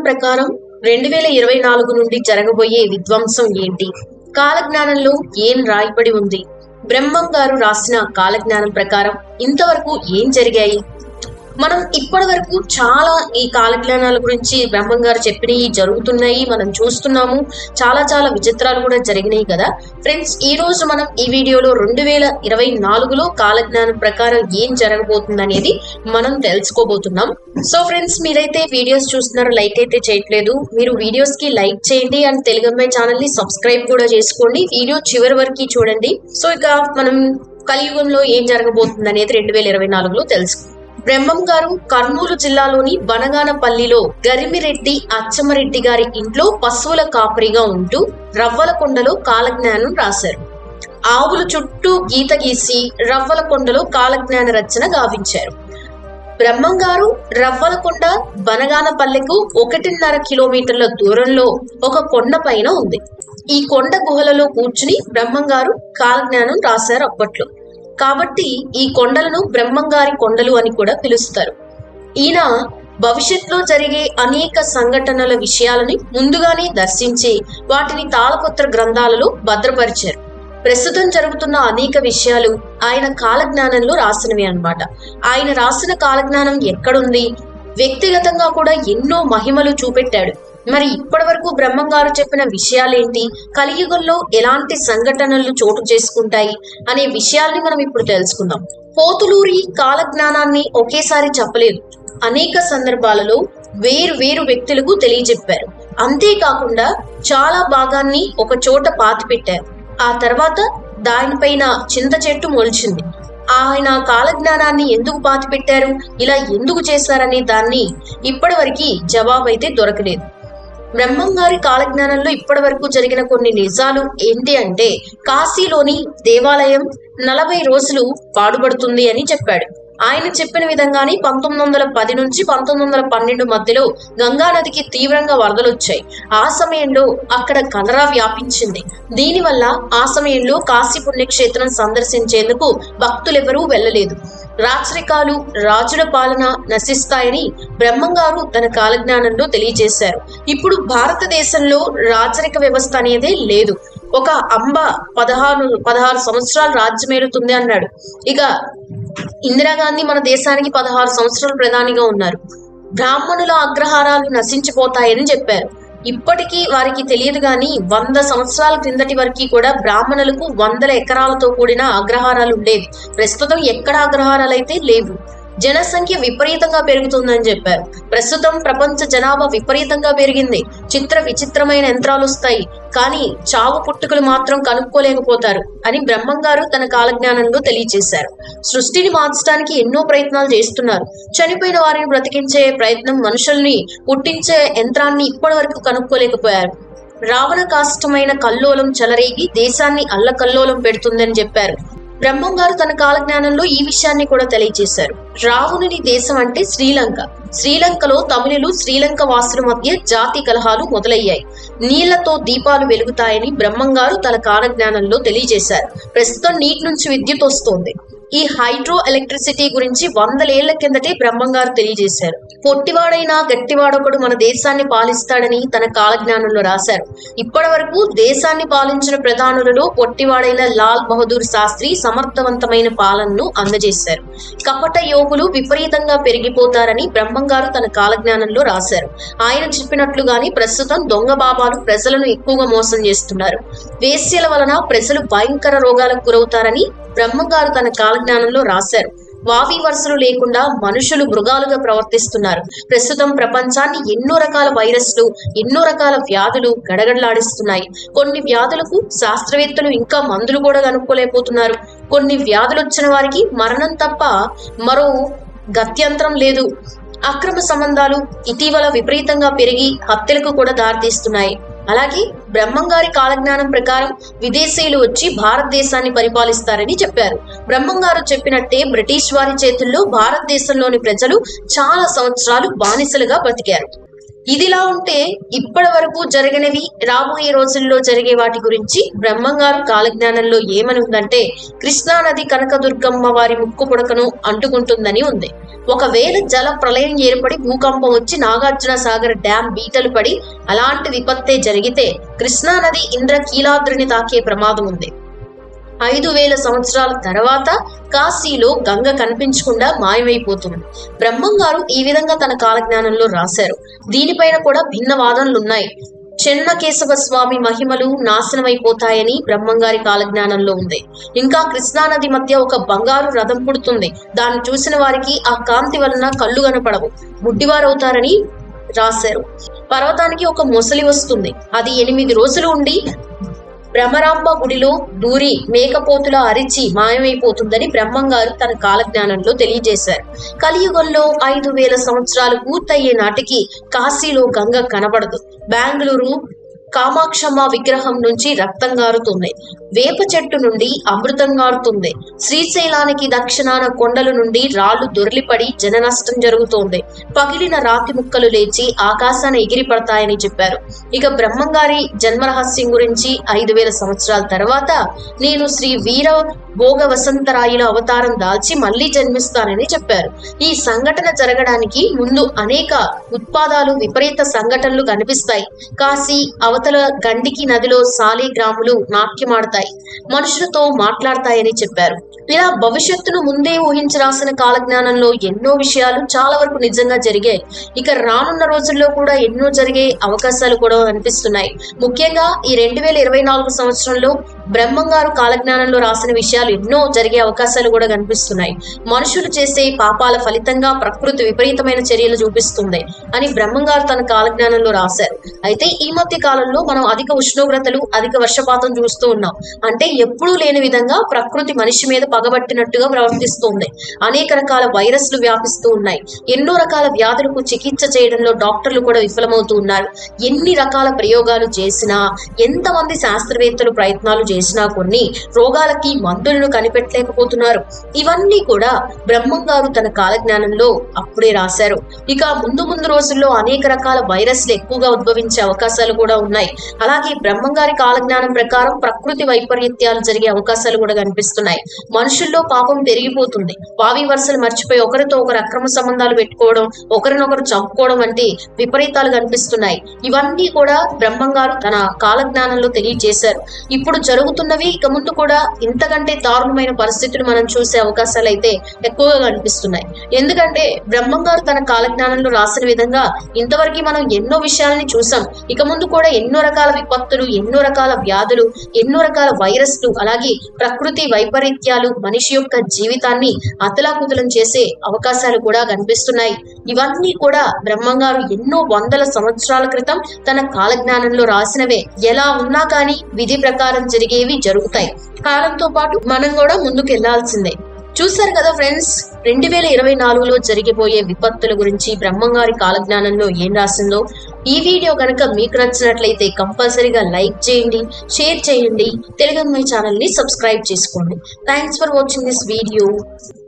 ప్రకారం రెండు వేల ఇరవై నాలుగు నుండి జరగబోయే విధ్వంసం ఏంటి కాలజ్ఞానంలో ఏం రాయబడి ఉంది బ్రహ్మం గారు రాసిన కాలజ్ఞానం ప్రకారం ఇంతవరకు ఏం జరిగాయి మనం ఇప్పటి వరకు చాలా ఈ కాలజ్ఞానాల గురించి బ్రహ్మం గారు చెప్పినవి జరుగుతున్నాయి మనం చూస్తున్నాము చాలా చాలా విచిత్రాలు కూడా జరిగినాయి కదా ఫ్రెండ్స్ ఈ రోజు మనం ఈ వీడియోలో రెండు వేల ఇరవై నాలుగులో కాలజ్ఞానం ప్రకారం ఏం జరగబోతుంది అనేది మనం తెలుసుకోబోతున్నాం సో ఫ్రెండ్స్ మీరైతే వీడియోస్ చూస్తున్నారు లైక్ అయితే చేయట్లేదు మీరు వీడియోస్ కి లైక్ చేయండి అండ్ తెలుగు అమ్మాయి ఛానల్ ని సబ్స్క్రైబ్ కూడా చేసుకోండి వీడియో చివరి వరకు చూడండి సో ఇక మనం కలియుగంలో ఏం జరగబోతుంది అనేది రెండు వేల ఇరవై నాలుగులో తెలుసుకుందాం బ్రహ్మం గారు కర్నూలు జిల్లాలోని బనగానపల్లిలో గరిమిరెడ్డి అచ్చమరెడ్డి గారి ఇంట్లో పశువుల కాపరిగా ఉంటూ రవ్వలకొండలో కాలజ్ఞానం రాశారు ఆవుల చుట్టూ గీత గీసి రవ్వలకొండలో కాలజ్ఞాన రచన గావించారు బ్రహ్మం గారు రవ్వలకొండ బనగానపల్లెకు ఒకటిన్నర కిలోమీటర్ల దూరంలో ఒక కొండ పైన ఉంది ఈ కొండ గుహలలో కూర్చుని బ్రహ్మం గారు కాలజ్ఞానం రాశారు అప్పట్లో కాబట్టి ఈ కొండలను బ్రహ్మంగారి కొండలు అని కూడా పిలుస్తారు ఈయన భవిష్యత్తులో జరిగే అనేక సంఘటనల విషయాలని ముందుగానే దర్శించి వాటిని తాళపత్ర గ్రంథాలలో భద్రపరిచారు ప్రస్తుతం జరుగుతున్న అనేక విషయాలు ఆయన కాలజ్ఞానంలో రాసినవి అన్నమాట ఆయన రాసిన కాలజ్ఞానం ఎక్కడుంది వ్యక్తిగతంగా కూడా ఎన్నో మహిమలు చూపెట్టాడు మరి ఇప్పటి వరకు బ్రహ్మంగారు చెప్పిన విషయాలేంటి కలియుగంలో ఎలాంటి సంఘటనలు చోటు చేసుకుంటాయి అనే విషయాల్ని మనం ఇప్పుడు తెలుసుకుందాం పోతులూరి కాలజ్ఞానాన్ని ఒకేసారి చెప్పలేదు అనేక సందర్భాలలో వేరు వేరు వ్యక్తులకు తెలియజెప్పారు అంతేకాకుండా చాలా భాగాన్ని ఒక చోట పాతిపెట్టారు ఆ తర్వాత దానిపైన చింత చెట్టు మొలిచింది ఆయన కాలజ్ఞానాన్ని ఎందుకు పాతిపెట్టారు ఇలా ఎందుకు చేశారనే దాన్ని ఇప్పటివరకు జవాబు అయితే దొరకలేదు బ్రహ్మం గారి కాలజ్ఞానంలో ఇప్పటి వరకు జరిగిన కొన్ని నిజాలు ఏంటి అంటే కాశీలోని దేవాలయం నలభై రోజులు పాడుపడుతుంది అని చెప్పాడు ఆయన చెప్పిన విధంగానే పంతొమ్మిది వందల పది నుంచి పంతొమ్మిది వందల పన్నెండు మధ్యలో గంగా నదికి తీవ్రంగా వరదలు వచ్చాయి ఆ సమయంలో అక్కడ కలరా వ్యాపించింది దీనివల్ల ఆ సమయంలో కాశీ పుణ్యక్షేత్రం సందర్శించేందుకు భక్తులెవరూ వెళ్ళలేదు రాచరికాలు రాజుల పాలన నశిస్తాయని బ్రహ్మంగారు తన కాలజ్ఞానంలో తెలియజేశారు ఇప్పుడు భారతదేశంలో రాచరిక వ్యవస్థ అనేదే లేదు ఒక అంబ పదహారు పదహారు సంవత్సరాలు రాజ్యమేలుతుంది అన్నాడు ఇక ఇందిరాగాంధీ మన దేశానికి పదహారు సంవత్సరాలు ప్రధానిగా ఉన్నారు బ్రాహ్మణుల అగ్రహారాలు నశించిపోతాయని చెప్పారు ఇప్పటికీ వారికి తెలియదు గాని వంద సంవత్సరాల క్రిందటి వరకు కూడా బ్రాహ్మణులకు వందల ఎకరాలతో కూడిన అగ్రహారాలు ఉండేవి ప్రస్తుతం ఎక్కడ అగ్రహారాలు అయితే లేవు జనసంఖ్య విపరీతంగా పెరుగుతుందని చెప్పారు ప్రస్తుతం ప్రపంచ జనాభా విపరీతంగా పెరిగింది చిత్ర విచిత్రమైన యంత్రాలు వస్తాయి కానీ చావు పుట్టుకలు మాత్రం కనుక్కోలేకపోతారు అని బ్రహ్మంగారు తన కాలజ్ఞానంలో తెలియజేశారు సృష్టిని మార్చడానికి ఎన్నో ప్రయత్నాలు చేస్తున్నారు చనిపోయిన వారిని బ్రతికించే ప్రయత్నం మనుషుల్ని పుట్టించే యంత్రాన్ని ఇప్పటి వరకు కనుక్కోలేకపోయారు రావణ కాష్టమైన కల్లోలం చెలరేగి దేశాన్ని అల్లకల్లోలం పెడుతుందని చెప్పారు బ్రహ్మం గారు తన కాలజ్ఞానంలో ఈ విషయాన్ని కూడా తెలియజేశారు రావణుని దేశం అంటే శ్రీలంక శ్రీలంకలో తమిళులు శ్రీలంక వాసుల మధ్య జాతి కలహాలు మొదలయ్యాయి నీళ్లతో దీపాలు వెలుగుతాయని బ్రహ్మంగారు తన కాలజ్ఞానంలో తెలియజేశారు ప్రస్తుతం నీటి నుంచి విద్యుత్ వస్తోంది ఈ హైడ్రో ఎలక్ట్రిసిటీ గురించి వందలేళ్ల కిందటే బ్రహ్మంగారు తెలియజేశారు పొట్టివాడైనా గట్టివాడొకడు మన దేశాన్ని పాలిస్తాడని తన కాలజ్ఞానంలో రాశారు ఇప్పటి వరకు దేశాన్ని పాలించిన ప్రధానులలో పొట్టివాడైన లాల్ బహదూర్ శాస్త్రి సమర్థవంతమైన పాలనను అందజేశారు కపట యోగులు విపరీతంగా పెరిగిపోతారని బ్రహ్మంగారు తన కాలజ్ఞానంలో రాశారు ఆయన చెప్పినట్లుగాని ప్రస్తుతం దొంగ బాబాలు ప్రజలను ఎక్కువగా మోసం చేస్తున్నారు వేశ్యల వలన ప్రజలు భయంకర రోగాలకు గురవుతారని బ్రహ్మంగారు తన కాలజ్ఞానంలో రాశారు వావి వరుసలు లేకుండా మనుషులు మృగాలుగా ప్రవర్తిస్తున్నారు ప్రస్తుతం ప్రపంచాన్ని ఎన్నో రకాల వైరస్లు ఎన్నో రకాల వ్యాధులు గడగడలాడిస్తున్నాయి కొన్ని వ్యాధులకు శాస్త్రవేత్తలు ఇంకా మందులు కూడా కనుక్కోలేకపోతున్నారు కొన్ని వ్యాధులు వచ్చిన వారికి మరణం తప్ప మరో గత్యంతరం లేదు అక్రమ సంబంధాలు ఇటీవల విపరీతంగా పెరిగి హత్యలకు కూడా దారితీస్తున్నాయి అలాగే బ్రహ్మంగారి కాలజ్ఞానం ప్రకారం విదేశీయులు వచ్చి భారతదేశాన్ని పరిపాలిస్తారని చెప్పారు బ్రహ్మంగారు చెప్పినట్టే బ్రిటిష్ వారి చేతుల్లో భారతదేశంలోని ప్రజలు చాలా సంవత్సరాలు బానిసలుగా బతికారు ఇదిలా ఉంటే ఇప్పటి వరకు జరిగినవి రాబోయే రోజుల్లో జరిగే వాటి గురించి బ్రహ్మంగారు కాలజ్ఞానంలో ఏమని ఉందంటే కృష్ణానది కనకదుర్గమ్మ వారి ముక్కు పుడకను అంటుకుంటుందని ఉంది ఒకవేళ జల ప్రళయం ఏర్పడి భూకంపం వచ్చి నాగార్జున సాగర్ డ్యాం బీటలు పడి అలాంటి విపత్తే జరిగితే కృష్ణానది ఇంద్రకీలాద్రిని తాకే ప్రమాదం ఉంది ఐదు వేల సంవత్సరాల తర్వాత కాశీలో గంగ కనిపించకుండా మాయమైపోతుంది బ్రహ్మం గారు ఈ విధంగా తన కాలజ్ఞానంలో రాశారు దీనిపైన కూడా భిన్న వాదనలున్నాయి చెన్నకేశవ స్వామి మహిమలు నాశనమైపోతాయని బ్రహ్మంగారి కాలజ్ఞానంలో ఉంది ఇంకా కృష్ణానది మధ్య ఒక బంగారు రథం పుడుతుంది దాన్ని చూసిన వారికి ఆ కాంతి వలన కళ్ళు కనపడవు గుడ్డివారవుతారని రాశారు పర్వతానికి ఒక మొసలి వస్తుంది అది ఎనిమిది రోజులు ఉండి భ్రమరాంబ గుడిలో దూరి మేకపోతుల అరిచి మాయమైపోతుందని బ్రహ్మంగారు తన కాలజ్ఞానంలో తెలియజేశారు కలియుగంలో ఐదు వేల సంవత్సరాలు పూర్తయ్యే నాటికి కాశీలో గంగ కనబడదు బెంగళూరు కామాక్షమ్మ విగ్రహం నుంచి రక్తం గారుతుంది వేప చెట్టు నుండి అమృతం గారుతుంది శ్రీశైలానికి దక్షిణాన కొండల నుండి రాళ్లు దొర్లిపడి జన నష్టం జరుగుతోంది పగిలిన రాతి ముక్కలు లేచి ఆకాశాన ఎగిరి పడతాయని చెప్పారు ఇక బ్రహ్మంగారి జన్మరహస్యం గురించి ఐదు వేల సంవత్సరాల తర్వాత నేను శ్రీ వీర భోగ వసంతరాయుల అవతారం దాల్చి మళ్లీ జన్మిస్తానని చెప్పారు ఈ సంఘటన జరగడానికి ముందు అనేక ఉత్పాదాలు విపరీత సంఘటనలు కనిపిస్తాయి కాశీ అవతల గండికి నదిలో సాలి గ్రాములు నాట్యమాడతాయి మనుషులతో మాట్లాడతాయని చెప్పారు ఇలా భవిష్యత్తును ముందే ఊహించి రాసిన కాలజ్ఞానంలో ఎన్నో విషయాలు చాలా వరకు నిజంగా జరిగాయి ఇక రానున్న రోజుల్లో కూడా ఎన్నో జరిగే అవకాశాలు కూడా కనిపిస్తున్నాయి ముఖ్యంగా ఈ రెండు వేల ఇరవై నాలుగు సంవత్సరంలో బ్రహ్మంగారు కాలజ్ఞానంలో రాసిన విషయాలు ఎన్నో జరిగే అవకాశాలు కూడా కనిపిస్తున్నాయి మనుషులు చేసే పాపాల ఫలితంగా ప్రకృతి విపరీతమైన చర్యలు చూపిస్తుంది అని బ్రహ్మంగారు తన కాలజ్ఞానంలో రాశారు అయితే ఈ మధ్య కాలంలో మనం అధిక ఉష్ణోగ్రతలు అధిక వర్షపాతం చూస్తూ ఉన్నాం అంటే ఎప్పుడూ లేని విధంగా ప్రకృతి మనిషి మీద పగబట్టినట్టుగా ప్రవర్తిస్తుంది అనేక రకాల వైరస్లు వ్యాపిస్తూ ఉన్నాయి ఎన్నో రకాల వ్యాధులకు చికిత్స చేయడంలో డాక్టర్లు కూడా విఫలమవుతూ ఉన్నారు ఎన్ని రకాల ప్రయోగాలు చేసినా ఎంతమంది శాస్త్రవేత్తలు ప్రయత్నాలు చేసినా కొన్ని రోగాలకి మందులను కనిపెట్టలేకపోతున్నారు ఇవన్నీ కూడా బ్రహ్మం గారు తన కాలజ్ఞానంలో అప్పుడే రాశారు ఇక ముందు ముందు రోజుల్లో అనేక రకాల వైరస్లు ఎక్కువగా ఉద్భవించే అవకాశాలు కూడా ఉన్నాయి అలాగే బ్రహ్మం గారి కాలజ్ఞానం ప్రకారం ప్రకృతి వైపరీత్యాలు జరిగే అవకాశాలు కూడా కనిపిస్తున్నాయి మనుషుల్లో పాపం పెరిగిపోతుంది వావి వరుసలు మర్చిపోయి ఒకరితో ఒకరు అక్రమ సంబంధాలు పెట్టుకోవడం ఒకరినొకరు చంపుకోవడం వంటి విపరీతాలు కనిపిస్తున్నాయి ఇవన్నీ కూడా బ్రహ్మం గారు తన కాలజ్ఞానంలో తెలియజేశారు ఇప్పుడు జరుగుతున్నవి ఇక ముందు కూడా ఇంతకంటే దారుణమైన పరిస్థితులు మనం చూసే అవకాశాలు అయితే ఎక్కువగా కనిపిస్తున్నాయి ఎందుకంటే బ్రహ్మం గారు తన కాలజ్ఞానంలో రాసిన విధంగా ఇంతవరకు మనం ఎన్నో విషయాలని చూసాం ఇక ముందు కూడా ఎన్నో రకాల విపత్తులు ఎన్నో రకాల వ్యాధులు ఎన్నో రకాల వైరస్లు అలాగే ప్రకృతి వైపరీత్యాలు మనిషి యొక్క జీవితాన్ని అతలాకుతలం చేసే అవకాశాలు కూడా కనిపిస్తున్నాయి ఇవన్నీ కూడా బ్రహ్మంగారు ఎన్నో వందల సంవత్సరాల క్రితం తన కాలజ్ఞానంలో రాసినవే ఎలా ఉన్నా కానీ విధి ప్రకారం జరిగేవి జరుగుతాయి కాలంతో పాటు మనం కూడా ముందుకు వెళ్లాల్సిందే చూశారు కదా ఫ్రెండ్స్ రెండు వేల ఇరవై నాలుగులో జరిగిపోయే విపత్తుల గురించి బ్రహ్మంగారి కాలజ్ఞానంలో ఏం రాసిందో ఈ వీడియో కనుక మీకు నచ్చినట్లయితే కంపల్సరీగా లైక్ చేయండి షేర్ చేయండి తెలుగు ఛానల్ ని సబ్స్క్రైబ్ చేసుకోండి thanks for watching this video